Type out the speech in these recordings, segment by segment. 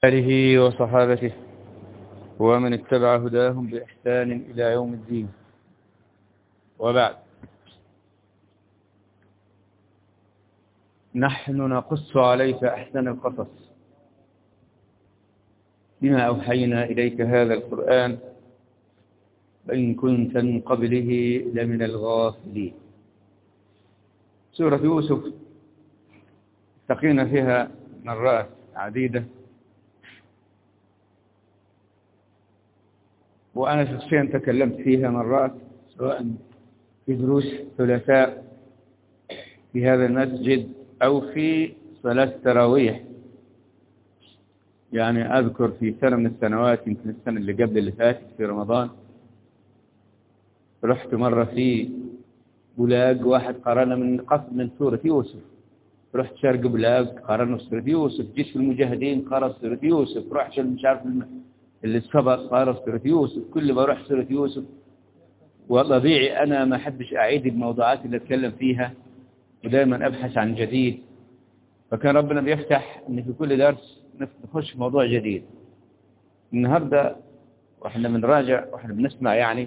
آله وصحابته ومن اتبع هداهم بإحسان إلى يوم الدين وبعد نحن نقص عليك أحسن القصص بما أوحينا إليك هذا القرآن وإن كنت من قبله لمن الغافلين سورة يوسف استقينا فيها مرات عديدة وأنا شخصيا تكلمت فيها مرات سواء في دروس ثلاثاء في هذا المسجد أو في صلاة التراويح يعني أذكر في سنة من السنوات يمكن السنة اللي قبل اللي فاتت في رمضان رحت مرة في بلاق واحد قرانا من قصد من سورة يوسف رحت شرق بلاق قرانا سورة يوسف جيش المجاهدين قرأ سورة يوسف رحت مش عارف اللي سبق قرأ سورة يوسف كل ما اروح سورة يوسف وطبيعي أنا ما أحبش أعيد الموضوعات اللي أتكلم فيها ودائما أبحث عن جديد فكان ربنا بيفتح أن في كل درس نخش في موضوع جديد النهاردة وإحنا بنراجع وإحنا بنسمع يعني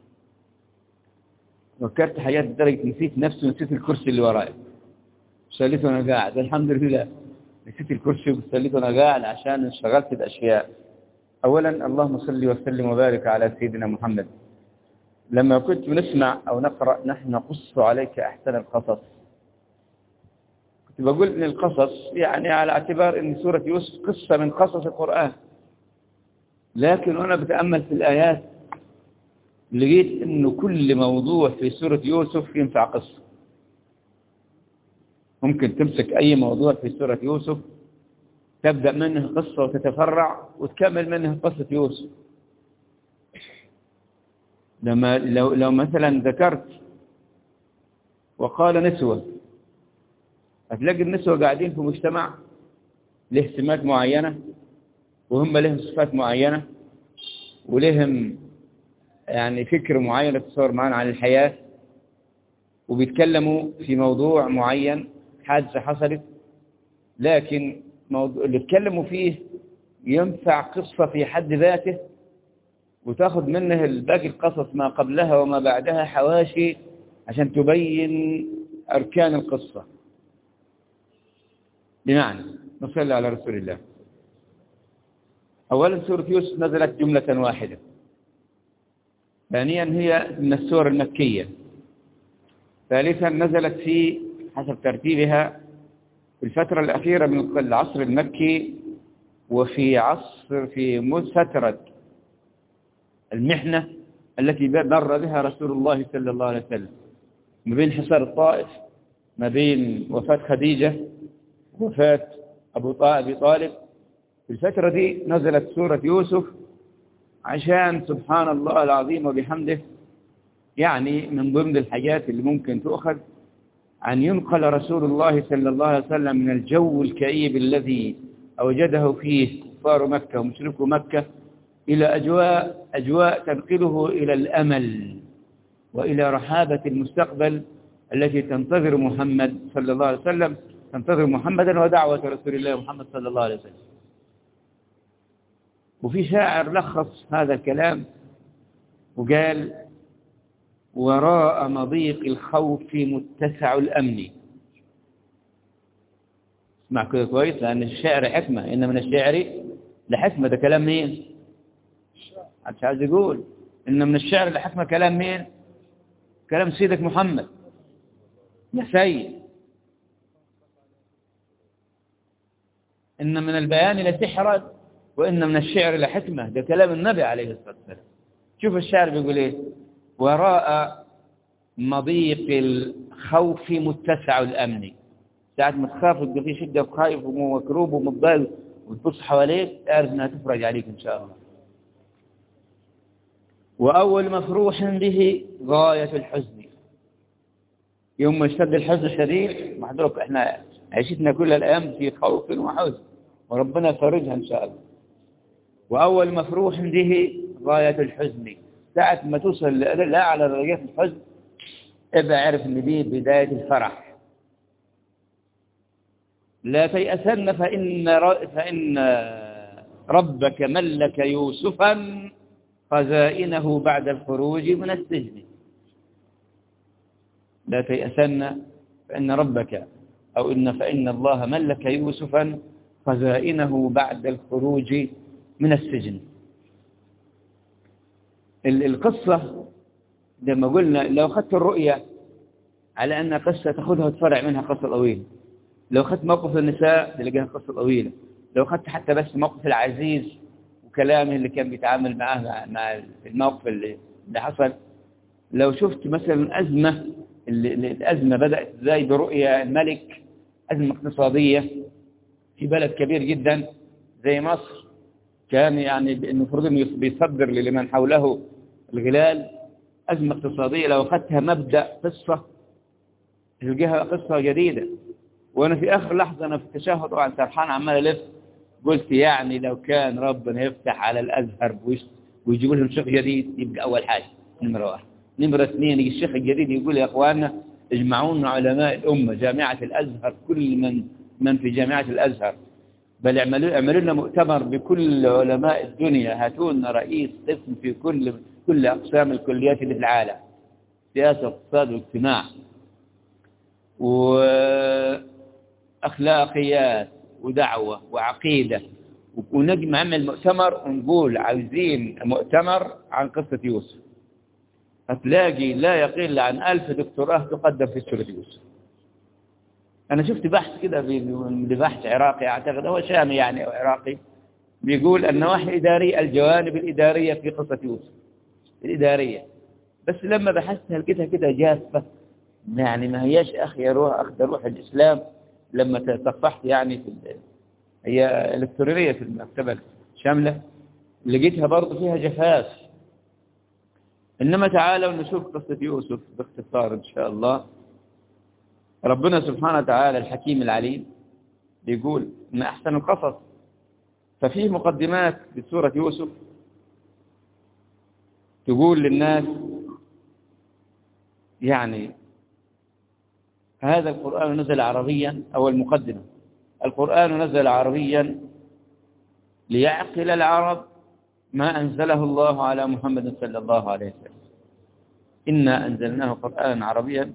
فكرت حاجات لدرجة نسيت نفسي ونسيت الكرسي اللي ورايا وسليت وانا قاعد الحمد لله نسيت الكرسي وسليت وانا قاعد عشان انشغلت بأشياء أولا اللهم صل وسلم وبارك على سيدنا محمد لما كنت بنسمع أو نقرأ نحن نقص عليك أحسن القصص كنت بقول إن القصص يعني على اعتبار إن سورة يوسف قصة من قصص القرآن لكن وأنا بتأمل في الآيات لقيت انه كل موضوع في سورة يوسف ينفع قصة ممكن تمسك اي موضوع في سورة يوسف تبدأ منه قصة وتتفرع وتكمل منه قصة يوسف لما لو, لو مثلا ذكرت وقال نسوة هتلاقي النسوة قاعدين في مجتمع له سمات معينة وهم لهم صفات معينة ولهم يعني فكر معين اتصور معنا عن الحياة وبيتكلموا في موضوع معين حادثة حصلت لكن موضوع اللي اتكلموا فيه ينفع قصة في حد ذاته وتاخذ منه باقي القصص ما قبلها وما بعدها حواشي عشان تبين أركان القصة بمعنى نصلي على رسول الله أولا سورة يوسف نزلت جملة واحدة ثانيا هي من السور المكية ثالثا نزلت في حسب ترتيبها في الفترة الأخيرة من العصر المكي وفي عصر في فترة المحنة التي مر بها رسول الله صلى الله عليه وسلم ما بين حصار الطائف ما بين وفاة خديجة وفاة أبو طالب في الفترة دي نزلت سورة يوسف عشان سبحان الله العظيم وبحمده يعني من ضمن الحاجات اللي ممكن تؤخذ أن ينقل رسول الله صلى الله عليه وسلم من الجو الكئيب الذي أوجده فيه كفار مكة ومشركو مكة إلى أجواء, أجواء تنقله إلى الأمل وإلى رحابة المستقبل التي تنتظر محمد صلى الله عليه وسلم تنتظر محمدا ودعوة رسول الله محمد صلى الله عليه وسلم وفي شاعر لخص هذا الكلام وقال وراء مضيق الخوف متسع الأمن اسمع كده كويس لأن الشعر حكمة إن من الشعر لحكمة ده كلام مين عادش عايز يقول إن من الشعر لحكمة كلام مين كلام سيدك محمد يا سيد إن من البيان لسحرا وإن من الشعر لحكمة ده كلام النبي عليه الصلاة والسلام شوف الشعر بيقول إيه وراء مضيق الخوف متسع الأمن ساعة ما تخاف تبقى في شدة وخايف ومكروب ومضايق وتبص حواليك اعرف انها تفرج عليك ان شاء الله وأول مفروح به غاية الحزن يوم ما اشتد الحزن الشديد محضرك احنا عيشتنا كل الأيام في خوف وحزن وربنا يفرجها ان شاء الله وأول مفروح به غاية الحزن ساعة ما توصل لأعلى درجات الحزن ابقى عرف ان دي بداية الفرح لا تيأسن فإن, فإن ربك ملك يوسفا خزائنه بعد الخروج من السجن لا تيأسن فإن ربك أو إن فإن الله ملك يوسفا خزائنه بعد الخروج من السجن القصة لما قلنا لو أخذت الرؤية على أن قصة تأخذها وتفرع منها قصة طويلة لو أخذت موقف النساء تلاقيها قصة طويلة لو أخذت حتى بس موقف العزيز وكلامه اللي كان بيتعامل معاه مع الموقف اللي, اللي حصل لو شفت مثلا أزمة الأزمة بدأت ازاي برؤية الملك أزمة اقتصادية في بلد كبير جدا زي مصر كان يعني المفروض انه بيصدر لمن حوله الغلال أزمة اقتصادية لو أخذتها مبدأ قصة تلقاها قصة جديدة وأنا في آخر لحظة أنا في التشهد طبعا سرحان عمال ألف قلت يعني لو كان ربنا يفتح على الأزهر ويجيبوا لهم شيخ جديد يبقى أول حاجة نمرة واحد نمرة اثنين يجي الشيخ الجديد يقول يا أخواننا اجمعونا علماء الأمة جامعة الأزهر كل من من في جامعة الأزهر بل اعملوا اعملوا لنا مؤتمر بكل علماء الدنيا هاتوا لنا رئيس قسم في كل كل أقسام الكليات اللي في العالم سياسة واقتصاد واجتماع وأخلاقيات ودعوة وعقيدة ونجمع نعمل مؤتمر ونقول عايزين مؤتمر عن قصة يوسف هتلاقي لا يقل عن ألف دكتوراه تقدم في سورة يوسف أنا شفت بحث كده بحث عراقي أعتقد هو شامي يعني أو عراقي بيقول النواحي إدارية الجوانب الإدارية في قصة يوسف الإدارية بس لما بحثتها لقيتها كده جافة يعني ما هياش أخي روح أخذ روح الإسلام لما تصفحت يعني في هي إلكترونية في المكتبة الشاملة لقيتها برضه فيها جفاف إنما تعالوا نشوف قصة يوسف باختصار إن شاء الله ربنا سبحانه وتعالى الحكيم العليم بيقول إن أحسن القصص ففيه مقدمات بسورة يوسف تقول للناس يعني هذا القرآن نزل عربيا أو المقدمة القرآن نزل عربيا ليعقل العرب ما أنزله الله على محمد صلى الله عليه وسلم إنا أنزلناه قرآنا عربيا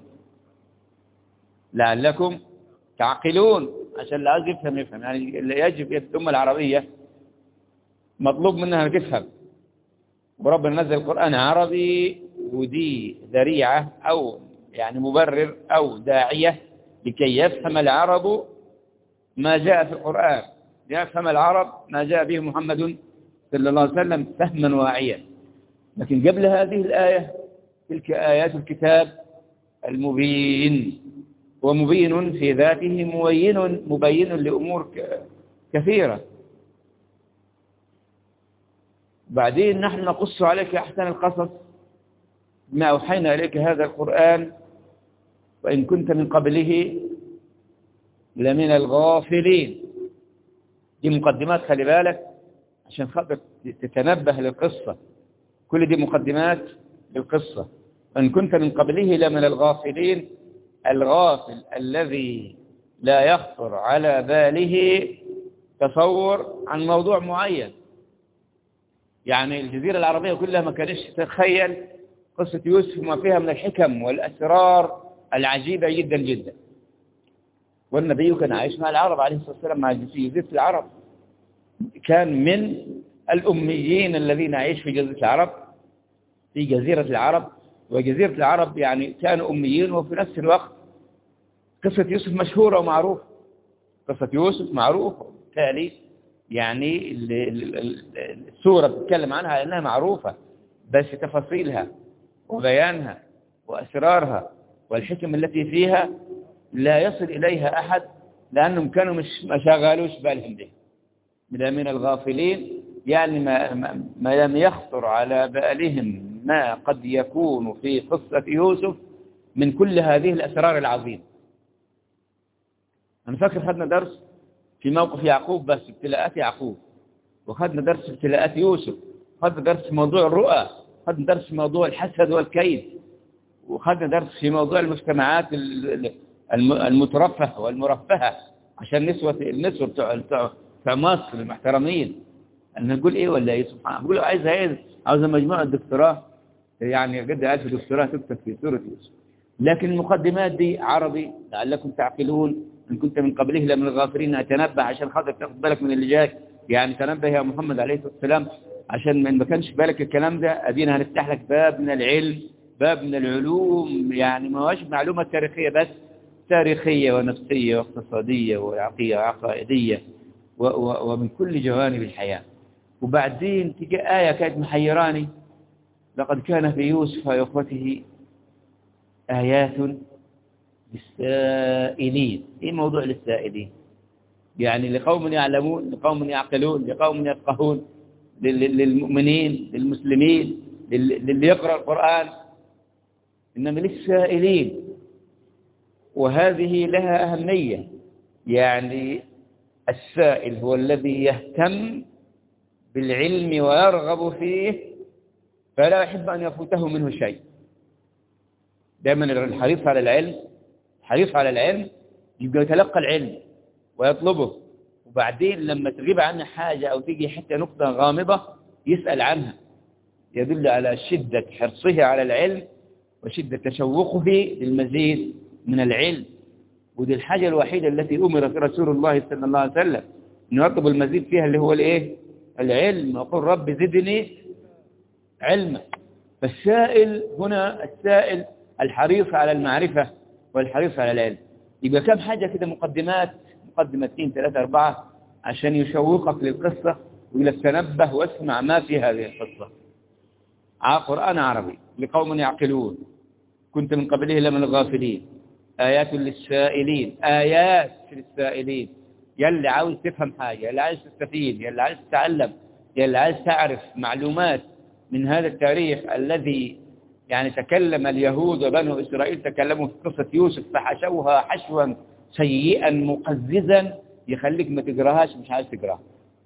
لعلكم تعقلون عشان لا يفهم يفهم يعني يجب الأمة العربية مطلوب منها أن تفهم وربنا نزل القرآن عربي ودي ذريعة أو يعني مبرر أو داعية لكي يفهم العرب ما جاء في القرآن ليفهم العرب ما جاء به محمد صلى الله عليه وسلم فهما واعيا لكن قبل هذه الآية تلك آيات الكتاب المبين ومبين في ذاته مبين مبين لأمور كثيرة بعدين نحن نقص عليك أحسن القصص ما أوحينا إليك هذا القرآن وإن كنت من قبله لمن الغافلين دي مقدمات خلي بالك عشان خاطر تتنبه للقصة كل دي مقدمات للقصة إن كنت من قبله لمن الغافلين الغافل الذي لا يخطر على باله تصور عن موضوع معين يعني الجزيرة العربية كلها ما كانش تتخيل قصة يوسف ما فيها من الحكم والأسرار العجيبة جدا جدا والنبي كان عايش مع العرب عليه الصلاة والسلام مع جزيرة العرب كان من الأميين الذين عايش في جزيرة العرب في جزيرة العرب وجزيرة العرب يعني كانوا أميين وفي نفس الوقت قصة يوسف مشهورة ومعروفة قصة يوسف معروفة بالتالي يعني السورة بتتكلم عنها لأنها معروفة بس تفاصيلها وبيانها وأسرارها والحكم التي فيها لا يصل إليها أحد لأنهم كانوا مش ما شغالوش بالهم به من الغافلين يعني ما, ما لم يخطر على بالهم ما قد يكون في قصة يوسف من كل هذه الأسرار العظيمة أنا فاكر خدنا درس في موقف يعقوب بس ابتلاءات يعقوب وخدنا درس ابتلاءات يوسف خدنا درس في موضوع الرؤى خدنا درس في موضوع الحسد والكيد وخدنا درس في موضوع المجتمعات المترفهة والمرفهة عشان نسوة النسوة بتوع بتوع مصر المحترمين أنا نقول إيه ولا إيه سبحان الله بقول له عايز إيه عاوز مجموعة دكتوراه يعني قد ألف دكتوراه تكتب في سورة يوسف لكن المقدمات دي عربي لعلكم تعقلون إن كنت من قبله لمن الغافرين أتنبه عشان خاطر تاخد بالك من اللي جاي يعني تنبه يا محمد عليه الصلاة والسلام عشان ما كانش بالك الكلام ده أدينا هنفتح لك باب من العلم باب من العلوم يعني ما هوش معلومة تاريخية بس تاريخية ونفسية واقتصادية وعقائدية ومن كل جوانب الحياة وبعدين تجي آية كانت محيراني لقد كان في يوسف وإخوته آيات للسائلين إيه موضوع للسائلين يعني لقوم يعلمون لقوم يعقلون لقوم يفقهون للمؤمنين للمسلمين للي يقرأ القرآن إنما للسائلين وهذه لها أهمية يعني السائل هو الذي يهتم بالعلم ويرغب فيه فلا يحب أن يفوته منه شيء دائما الحريص على العلم الحريص على العلم يبقى يتلقى العلم ويطلبه وبعدين لما تغيب عنه حاجة أو تيجي حتى نقطة غامضة يسأل عنها يدل على شدة حرصه على العلم وشدة تشوقه للمزيد من العلم ودي الحاجة الوحيدة التي أمر في رسول الله صلى الله عليه وسلم أنه يطلب المزيد فيها اللي هو الإيه؟ العلم وقل رب زدني علما فالسائل هنا السائل الحريص على المعرفة والحريص على العلم يبقى كم حاجة كده مقدمات مقدمة اثنين ثلاثة أربعة عشان يشوقك للقصة ويقول لك تنبه واسمع ما في هذه القصة قرآن عربي لقوم يعقلون كنت من قبله لمن الغافلين آيات للسائلين آيات للسائلين يلي عاوز تفهم حاجة يلي عايز تستفيد يلي عايز تتعلم يلي عايز تعرف معلومات من هذا التاريخ الذي يعني تكلم اليهود وبنو إسرائيل تكلموا في قصة يوسف فحشوها حشوا سيئا مقززا يخليك ما تقراهاش مش عايز تقراها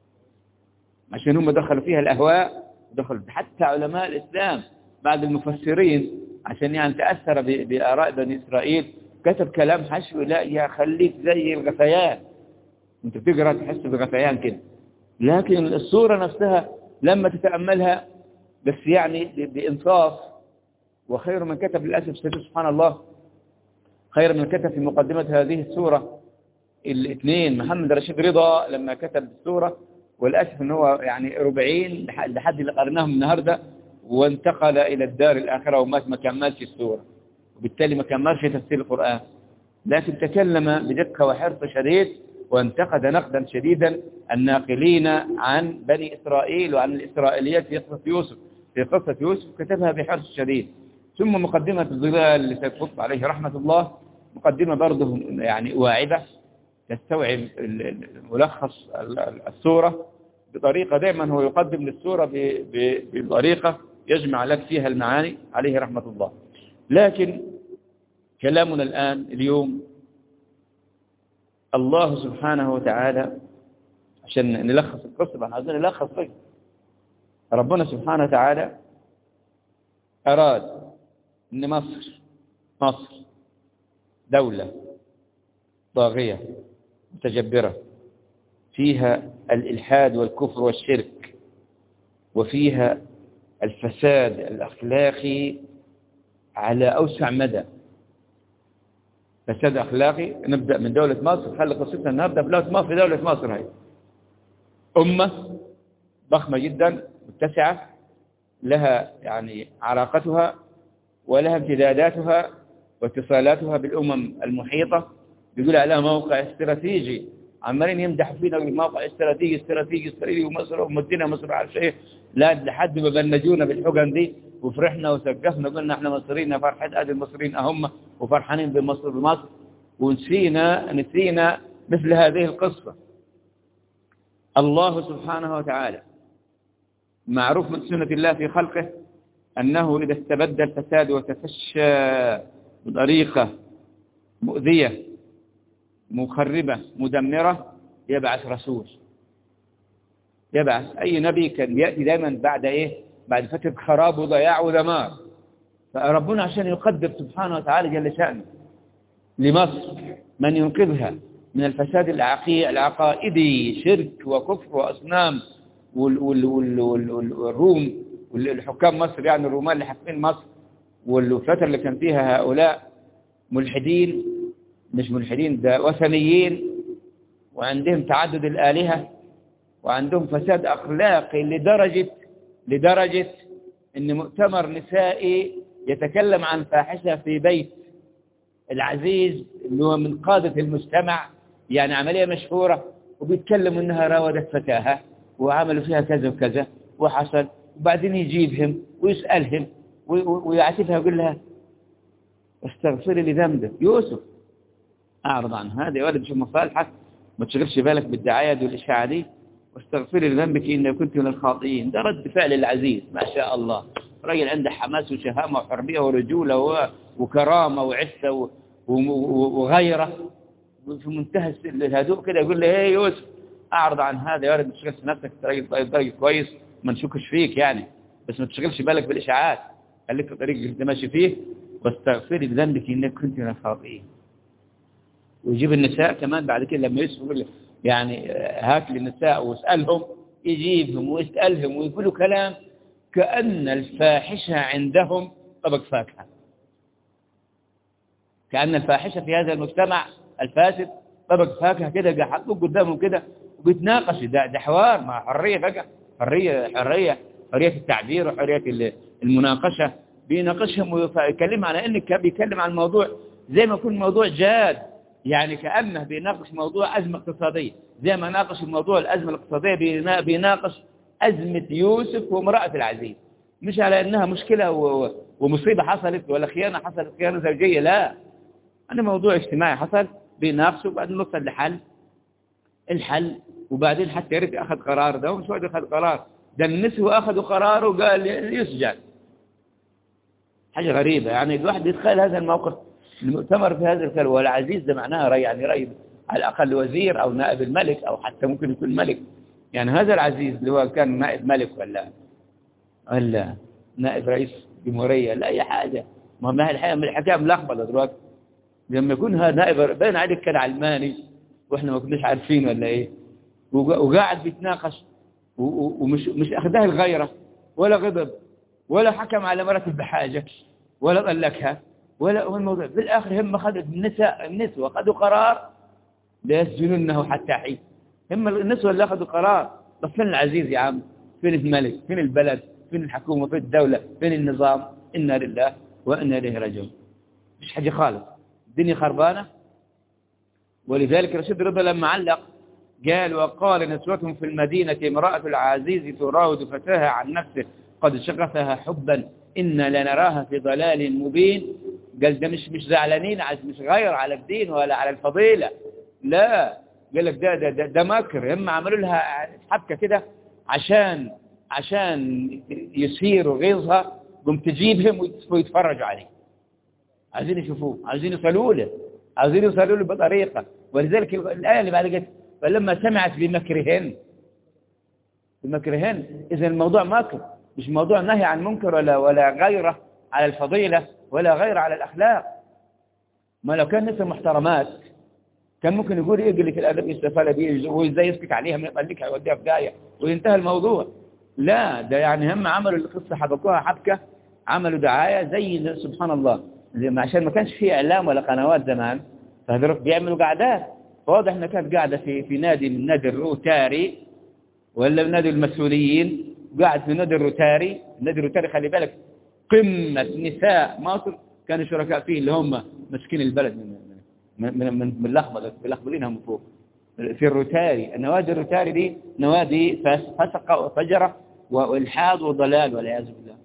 عشان هم دخلوا فيها الأهواء دخلوا حتى علماء الإسلام بعد المفسرين عشان يعني تأثر بآراء بني إسرائيل كتب كلام حشو لا يخليك زي الغثيان انت بتقرا تحس بغثيان كده لكن الصورة نفسها لما تتأملها بس يعني بإنصاف وخير من كتب للأسف سبحان الله خير من كتب في مقدمة هذه السورة الاثنين محمد رشيد رضا لما كتب السورة والأسف ان هو يعني ربعين لحد اللي قرناهم النهاردة وانتقل إلى الدار الآخرة ومات ما كملش السورة وبالتالي ما كملش تفسير القرآن لكن تكلم بدقة وحرص شديد وانتقد نقدا شديدا الناقلين عن بني إسرائيل وعن الإسرائيليات في قصة يوسف في قصة يوسف كتبها بحرص شديد ثم مقدمة الظلال لسيد عليه رحمة الله مقدمة برضه يعني واعدة تستوعب ملخص السورة بطريقة دائما هو يقدم للسورة بطريقة يجمع لك فيها المعاني عليه رحمة الله لكن كلامنا الآن اليوم الله سبحانه وتعالى عشان نلخص القصة احنا عايزين نلخص فيه ربنا سبحانه وتعالى أراد أن مصر مصر دولة طاغية متجبرة فيها الإلحاد والكفر والشرك وفيها الفساد الأخلاقي على أوسع مدى فساد أخلاقي نبدأ من دولة مصر خلي قصتنا نبدأ بدولة مصر دولة مصر هاي أمة ضخمة جدا متسعة لها يعني علاقتها ولها امتداداتها واتصالاتها بالأمم المحيطة بيقول عليها موقع استراتيجي عمالين يمدحوا فينا بالموقع استراتيجي استراتيجي استراتيجي ومصر ومدينا مصر على شيء لا لحد ما بنجونا بالحقن دي وفرحنا وسقفنا قلنا احنا مصريين فرحة ادي المصريين اهم وفرحانين بمصر بمصر ونسينا نسينا مثل هذه القصة الله سبحانه وتعالى معروف من سنة الله في خلقه أنه إذا استبد الفساد وتفشى بطريقة مؤذية مخربة مدمرة يبعث رسول يبعث أي نبي كان يأتي دائما بعد إيه بعد فترة خراب وضياع ودمار فربنا عشان يقدر سبحانه وتعالى جل شأنه لمصر من ينقذها من الفساد العقائدي شرك وكفر وأصنام وال وال وال وال وال والروم والحكام مصر يعني الرومان اللي حاكمين مصر والفترة اللي كان فيها هؤلاء ملحدين مش ملحدين ده وثنيين وعندهم تعدد الآلهة وعندهم فساد أخلاقي لدرجة لدرجة ان مؤتمر نسائي يتكلم عن فاحشة في بيت العزيز اللي هو من قادة المجتمع يعني عملية مشهورة وبيتكلم انها راودت فتاها وعملوا فيها كذا وكذا وحصل وبعدين يجيبهم ويسألهم ويعتفها ويقول لها استغفري لذنبك يوسف اعرض عن هذا يا ولد شوف مصالحك ما تشغلش بالك بالدعاية والإشاعة دي واستغفري لذنبك إن كنت من الخاطئين ده رد فعل العزيز ما شاء الله راجل عنده حماس وشهامة وحرية ورجولة وكرامة وعفة وغيرة في منتهى الهدوء كده يقول لي ايه يوسف اعرض عن هذا يا رب ما تشغلش نفسك راجل طيب راجل كويس ما نشكش فيك يعني بس ما تشغلش بالك بالاشاعات خليك في الطريق اللي انت ماشي فيه واستغفري بذنبك انك كنت من الخاطئين ويجيب النساء كمان بعد كده لما يسأل يعني هات لي النساء واسألهم يجيبهم ويسألهم ويقولوا كلام كأن الفاحشة عندهم طبق فاكهة كأن الفاحشة في هذا المجتمع الفاسد طبق فاكهة كده حطوه قدامهم كده وبيتناقشوا ده, ده حوار مع حرية بقى حرية حرية حرية التعبير وحرية المناقشة بيناقشهم ويكلم على انك بيتكلم عن الموضوع زي ما يكون موضوع جاد يعني كأنه بيناقش موضوع أزمة اقتصادية زي ما ناقش الموضوع الأزمة الاقتصادية بيناقش أزمة يوسف وامرأة العزيز مش على أنها مشكلة ومصيبة حصلت ولا خيانة حصلت خيانة زوجية لا أنا موضوع اجتماعي حصل بيناقشه وبعدين نوصل لحل الحل وبعدين حتى يريد أخذ قرار ده ومش واحد أخذ قرار ده النسوة أخذوا قرار وقال يسجن حاجة غريبة يعني الواحد يتخيل هذا الموقف المؤتمر في هذا الكلام والعزيز ده معناها يعني رأي على الأقل وزير أو نائب الملك أو حتى ممكن يكون ملك يعني هذا العزيز اللي هو كان نائب ملك ولا ولا نائب رئيس جمهورية لا أي حاجة ما ما الحقيقة من الحكاية ملخبطة دلوقتي لما يكون هذا نائب باين عليك كان علماني واحنا ما كناش عارفين ولا ايه وقاعد بيتناقش ومش مش اخذها الغيرة ولا غضب ولا حكم على مرته بحاجة ولا طلقها ولا هو الموضوع في الآخر هم أخذت النساء النسوة أخذوا قرار ليسجنونه حتى حين هم النسوة اللي أخذوا قرار بس فين العزيز يا عم فين الملك فين البلد فين الحكومة فين الدولة فين النظام إنا لله وإنا إليه راجعون مش حاجة خالص الدنيا خربانة ولذلك رشيد رضا لما علق قال وقال نسوتهم في المدينة امرأة العزيز تراود فتاها عن نفسه قد شغفها حبا إنا لنراها في ضلال مبين قال ده مش مش زعلانين مش غير على الدين ولا على الفضيلة لا قال لك ده ده ده, ده مكر هم عملوا لها حبكة كده عشان عشان يثيروا غيظها قم تجيبهم ويتفرجوا عليه عايزين يشوفوه عايزين يصلوا له عايزين يصلوا له بطريقة ولذلك الآية اللي بعد كده فلما سمعت بمكرهن بمكرهن إذا الموضوع مكر مش موضوع نهي عن منكر ولا ولا غيره على الفضيلة ولا غير على الأخلاق ما لو كان نساء محترمات كان ممكن يقول ايه قلة الأدب يستفال بيه وإزاي يسكت عليها من يطلقها يوديها في داية وينتهى الموضوع لا ده يعني هم عملوا القصة حبكوها حبكة عملوا دعاية زي سبحان الله زي ما عشان ما كانش في إعلام ولا قنوات زمان فهذول بيعملوا قعدات فواضح انها كانت قاعدة في في نادي من نادي الروتاري ولا نادي المسؤوليين قاعد في نادي الروتاري نادي الروتاري خلي بالك قمة نساء مصر كانوا شركاء فيه اللي هم مسكين البلد من من من من, من لخبطة بلخبطينها من فوق في الروتاري النوادي الروتاري دي نوادي فسقة وفجرة والحاد وضلال والعياذ بالله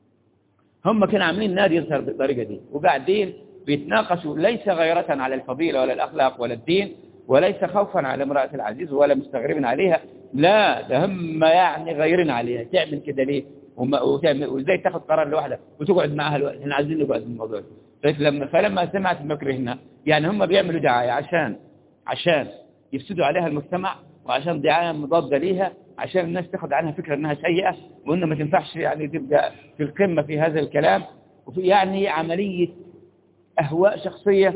هم كانوا عاملين نادي يظهر بالطريقة دي وقاعدين بيتناقشوا ليس غيرة على الفضيلة ولا الأخلاق ولا الدين وليس خوفا على امرأة العزيز ولا مستغربين عليها لا ده هم يعني غيرين عليها تعمل كده ليه وتعمل وازاي تاخد قرار لوحدها وتقعد معاها الوقت احنا عايزين نقعد في الموضوع فلما فلما سمعت مكرهنا يعني هم بيعملوا دعاية عشان عشان يفسدوا عليها المجتمع وعشان دعاية مضادة ليها عشان الناس تاخد عنها فكرة انها سيئة وانها ما تنفعش يعني تبقى في القمة في هذا الكلام وفي يعني عملية اهواء شخصية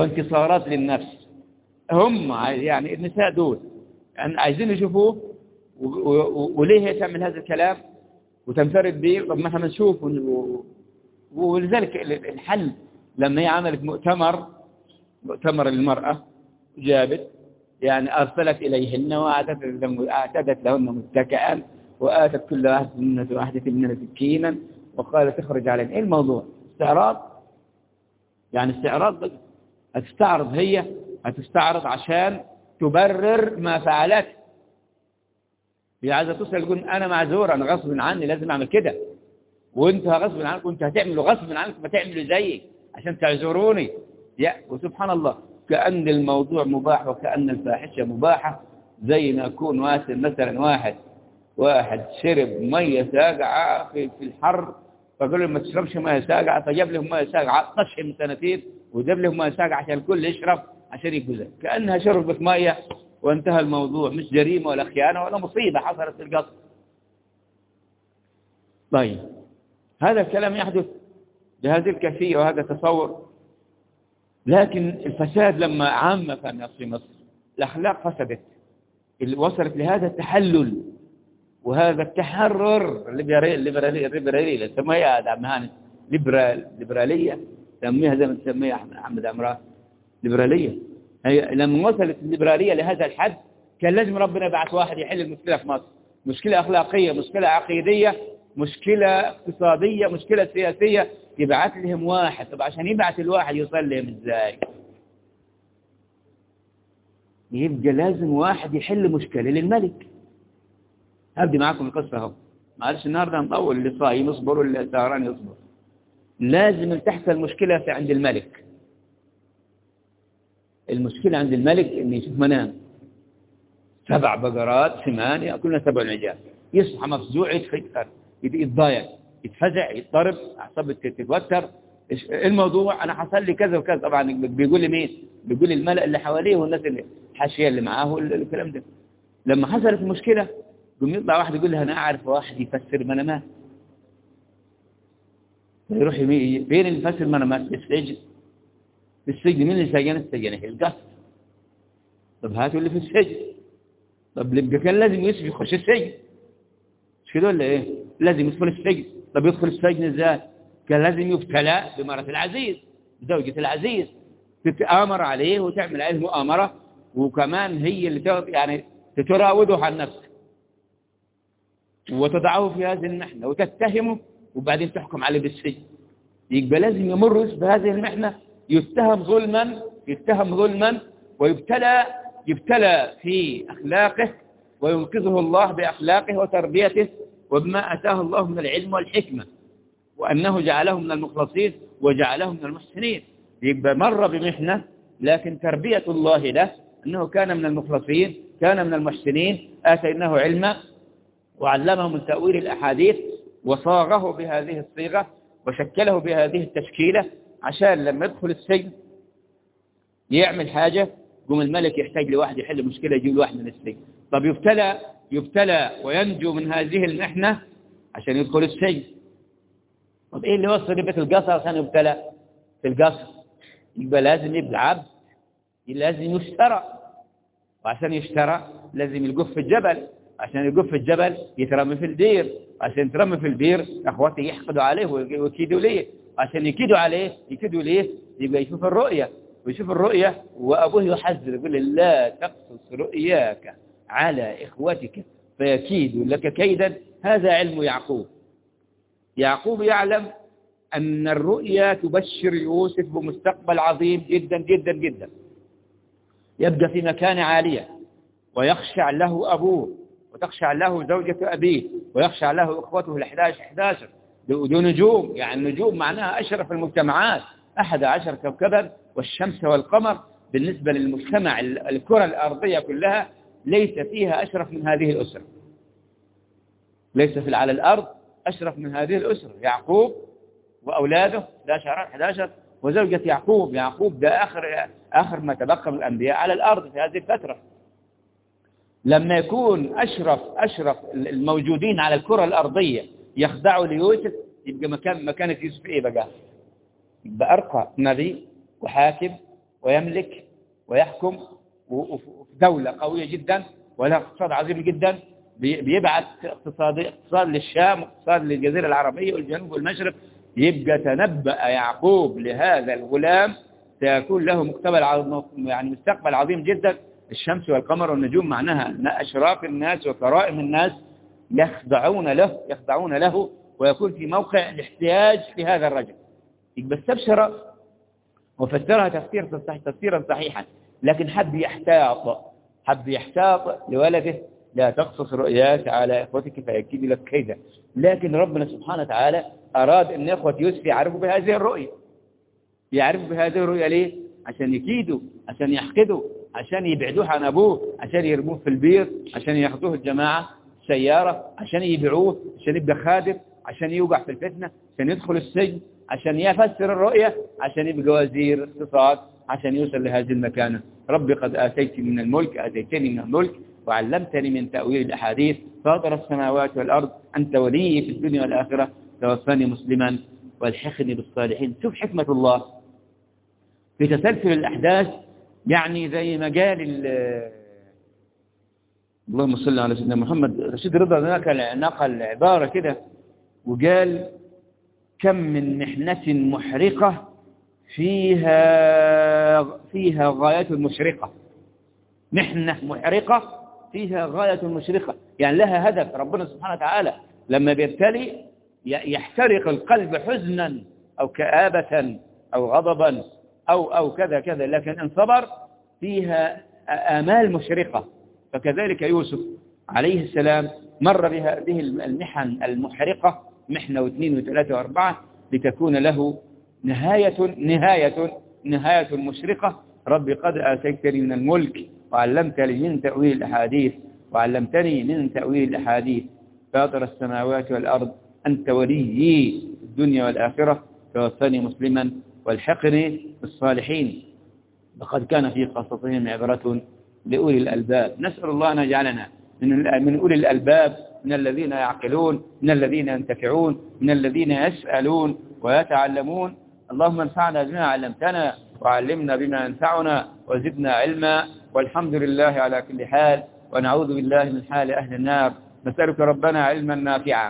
وانتصارات للنفس هم يعني النساء دول يعني عايزين يشوفوه وليه هي تعمل هذا الكلام وتنفرد به طب ما احنا نشوف ولذلك الحل لما هي عملت مؤتمر مؤتمر للمرأة جابت يعني أرسلت إليهن وأعتدت لهن متكئا وآتت كل واحدة منها واحدة منها سكينا وقالت اخرج علينا إيه الموضوع استعراض يعني استعراض هتستعرض هي هتستعرض عشان تبرر ما فعلت هي عايزة توصل تقول أنا معذور أنا غصب عني لازم أعمل كده وانت غصب عنك وانت هتعملوا غصب عنك ما تعملوا زيي عشان تعذروني يا وسبحان الله كأن الموضوع مباح وكأن الفاحشة مباحة زي ما يكون واسل مثلا واحد واحد شرب مية ساقعة في, في الحر فقال له ما تشربش مية ساقعة فجاب لهم مية ساقعة طشهم سنتين وجاب لهم مية ساقعة عشان الكل يشرب عشان يجوز كأنها شربت مية وانتهى الموضوع مش جريمة ولا خيانة ولا مصيبة حصلت في القصر طيب هذا الكلام يحدث بهذه الكيفية وهذا تصور لكن الفساد لما عام في الناس في مصر الأخلاق فسدت اللي وصلت لهذا التحلل وهذا التحرر الليبرالية الليبرالية سميها هذا عم ليبرال ليبرالية سميها زي ما تسميها أحمد عمران ليبرالية هي لما وصلت الليبرالية لهذا الحد كان لازم ربنا يبعث واحد يحل المشكلة في مصر مشكلة أخلاقية مشكلة عقيدية مشكلة اقتصادية مشكلة سياسية يبعث لهم واحد طب عشان يبعث الواحد يوصل لهم ازاي يبقى لازم واحد يحل مشكلة للملك هبدي معاكم القصة اهو معلش النهاردة نطول اللي صايم يصبر واللي سهران يصبر لازم تحصل مشكلة في عند الملك المشكلة عند الملك انه يشوف منام سبع بقرات ثمان يأكلنا سبع نجاة يصحى مفزوع يتفكر يتضايق يتفزع يضطرب اعصابه تتوتر الموضوع انا حصل لي كذا وكذا طبعا بيقول لي مين بيقول لي الملأ اللي حواليه والناس اللي الحاشيه اللي معاه والكلام ده لما حصلت المشكله قام يطلع واحد يقول لها انا اعرف واحد يفسر منامات يروح فين اللي يفسر منامات في السجن في السجن مين اللي سجن السجن هي القصر طب هاتوا اللي في السجن طب كان لازم يوسف يخش السجن مش كده ولا ايه لازم يدخل السجن طب يدخل السجن ازاي كان لازم يبتلى بمرة العزيز زوجة العزيز تتآمر عليه وتعمل عليه مؤامرة وكمان هي اللي يعني تراوده عن نفسه وتضعه في هذه المحنة وتتهمه وبعدين تحكم عليه بالسجن يبقى لازم يمر بهذه المحنة يتهم ظلما يتهم ظلما ويبتلى يبتلى في أخلاقه وينقذه الله بأخلاقه وتربيته وبما أتاه الله من العلم والحكمة وأنه جعله من المخلصين وجعله من المحسنين يبقى مر بمحنة لكن تربية الله له أنه كان من المخلصين كان من المحسنين آتيناه علما وعلمه من تأويل الأحاديث وصاغه بهذه الصيغة وشكله بهذه التشكيلة عشان لما يدخل السجن يعمل حاجة قوم الملك يحتاج لواحد يحل مشكلة يجيب واحد من السجن طب يبتلى يبتلى وينجو من هذه المحنة عشان يدخل السجن طب ايه اللي وصل بيت القصر عشان يبتلى في القصر يبقى لازم يبقى عبد لازم يشترى وعشان يشترى لازم يلقف في الجبل عشان يلقف في الجبل يترمي في البير عشان يترمي في البير اخواتي يحقدوا عليه ويكيدوا ليه عشان يكيدوا عليه يكيدوا ليه يبقى يشوف الرؤية ويشوف الرؤية وأبوه يحذر يقول لا تقصص رؤياك على إخوتك فيكيد لك كيدا هذا علم يعقوب يعقوب يعلم أن الرؤيا تبشر يوسف بمستقبل عظيم جدا جدا جدا يبقى في مكان عالية ويخشع له أبوه وتخشع له زوجة أبيه ويخشع له إخوته الأحداش أحداشر ذو نجوم يعني النجوم معناها أشرف المجتمعات أحد عشر كوكبا والشمس والقمر بالنسبة للمجتمع الكرة الأرضية كلها ليس فيها أشرف من هذه الأسرة ليس في على الأرض أشرف من هذه الأسرة يعقوب وأولاده 11 11 وزوجة يعقوب يعقوب ده آخر, آخر ما تبقى من الأنبياء على الأرض في هذه الفترة لما يكون أشرف أشرف الموجودين على الكرة الأرضية يخضعوا ليوسف يبقى مكان مكانة يوسف إيه بقى يبقى أرقى نبي وحاكم ويملك ويحكم وفي دولة قوية جدا ولها اقتصاد عظيم جدا بي- بيبعت اقتصاد اقتصاد للشام واقتصاد للجزيرة العربية والجنوب والمشرق يبقى تنبأ يعقوب لهذا الغلام سيكون له مقتبل عظيم يعني مستقبل عظيم جدا الشمس والقمر والنجوم معناها أن أشراف الناس وكرائم الناس يخضعون له يخضعون له ويكون في موقع الاحتياج لهذا الرجل يبقى استبشر وفسرها تفسير صحيح تفسيرا صحيحا لكن حب يحتاط حب يحتاط لولده لا تقصص رؤياك على اخوتك فيكيد لك كيدا لكن ربنا سبحانه وتعالى اراد ان اخوه يوسف يعرفوا بهذه الرؤيه يعرفوا بهذه الرؤيه ليه عشان يكيدوا عشان يحقدوا عشان يبعدوه عن ابوه عشان يرموه في البير عشان ياخذوه الجماعه سياره عشان يبيعوه عشان يبقى خادم عشان يوقع في الفتنه عشان يدخل السجن عشان يفسر الرؤية عشان يبقى وزير اقتصاد عشان يوصل لهذه المكانة ربي قد آتيت من الملك آتيتني من الملك وعلمتني من تأويل الأحاديث فاطر السماوات والأرض أنت ولي في الدنيا والآخرة توفاني مسلما والحقني بالصالحين شوف حكمة الله في تسلسل الأحداث يعني زي ما قال ال- اللهم صل على سيدنا محمد رشيد رضا نقل نقل عبارة كده وقال كم من محنة محرقة فيها فيها غاية مشرقة محنة محرقة فيها غاية مشرقة يعني لها هدف ربنا سبحانه وتعالى لما بيبتلي ي- يحترق القلب حزنا أو كآبة أو غضبا أو أو كذا كذا لكن إن صبر فيها آمال مشرقة فكذلك يوسف عليه السلام مر بها به المحن المحرقة محنة واثنين وثلاثة وأربعة لتكون له نهاية نهاية نهاية مشرقة ربي قد آتيتني من الملك وعلمتني من تأويل الأحاديث وعلمتني من تأويل الأحاديث فاطر السماوات والأرض أنت وليي الدنيا والآخرة توفني مسلما والحقني بالصالحين لقد كان في قصصهم عبرة لأولي الألباب نسأل الله أن يجعلنا من من أولي الألباب من الذين يعقلون من الذين ينتفعون من الذين يسألون ويتعلمون اللهم انفعنا بما علمتنا وعلمنا بما ينفعنا وزدنا علما والحمد لله على كل حال ونعوذ بالله من حال أهل النار نسألك ربنا علما نافعا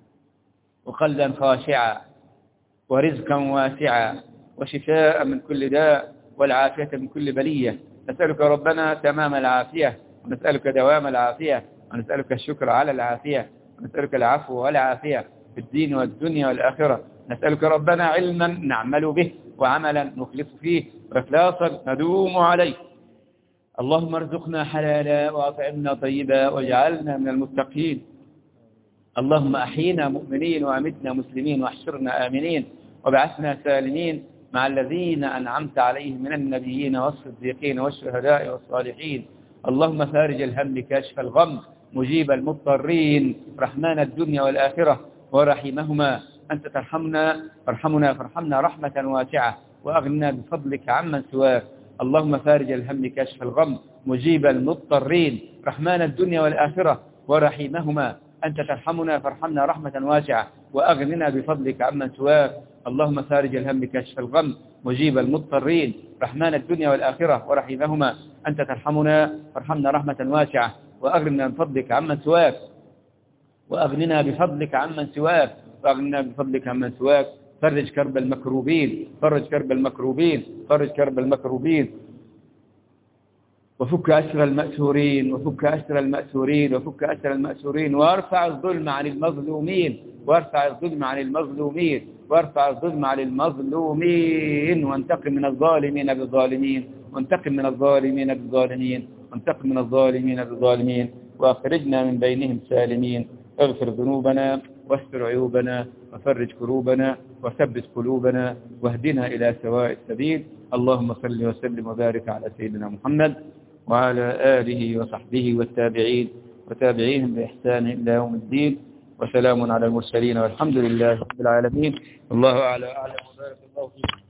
وقلبا خاشعا ورزقا واسعا وشفاء من كل داء والعافية من كل بلية نسألك ربنا تمام العافية ونسألك دوام العافية ونسألك الشكر على العافية ونسألك العفو والعافية في الدين والدنيا والآخرة نسألك ربنا علما نعمل به وعملا نخلص فيه وإخلاصا ندوم عليه اللهم ارزقنا حلالا وأطعمنا طيبا واجعلنا من المتقين اللهم أحينا مؤمنين وأمتنا مسلمين واحشرنا آمنين وبعثنا سالمين مع الذين أنعمت عليهم من النبيين والصديقين والشهداء والصالحين اللهم فارج الهم كاشف الغم مجيب المضطرين رحمن الدنيا والآخرة ورحمهما أنت ترحمنا فارحمنا فارحمنا رحمة واسعة وأغننا بفضلك عمن سواك اللهم فارج الهم كاشف الغم مجيب المضطرين رحمن الدنيا والآخرة ورحيمهما أنت ترحمنا فارحمنا رحمة واسعة وأغننا بفضلك عمن سواك اللهم فارج الهم كاشف الغم مجيب المضطرين رحمن الدنيا والآخرة ورحيمهما أنت ترحمنا فارحمنا رحمة واسعة وأغننا بفضلك عمن سواك وأغننا بفضلك عمن سواك وأغننا بفضلك عمن سواك فرج كرب المكروبين فرج كرب المكروبين فرج كرب المكروبين وفك أسر المأسورين وفك أسر المأسورين وفك أسر المأسورين وارفع الظلم عن المظلومين وارفع الظلم عن المظلومين وارفع الظلم عن المظلومين وانتقم من الظالمين بالظالمين وانتقم من الظالمين بالظالمين وانتقم من الظالمين بالظالمين وأخرجنا من بينهم سالمين اغفر ذنوبنا واستر عيوبنا وفرج كروبنا وثبت قلوبنا واهدنا إلى سواء السبيل اللهم صل وسلم وبارك على سيدنا محمد وعلى آله وصحبه والتابعين وتابعيهم بإحسان إلى يوم الدين وسلام على المرسلين والحمد لله رب العالمين الله أعلى أعلم وبارك الله فيكم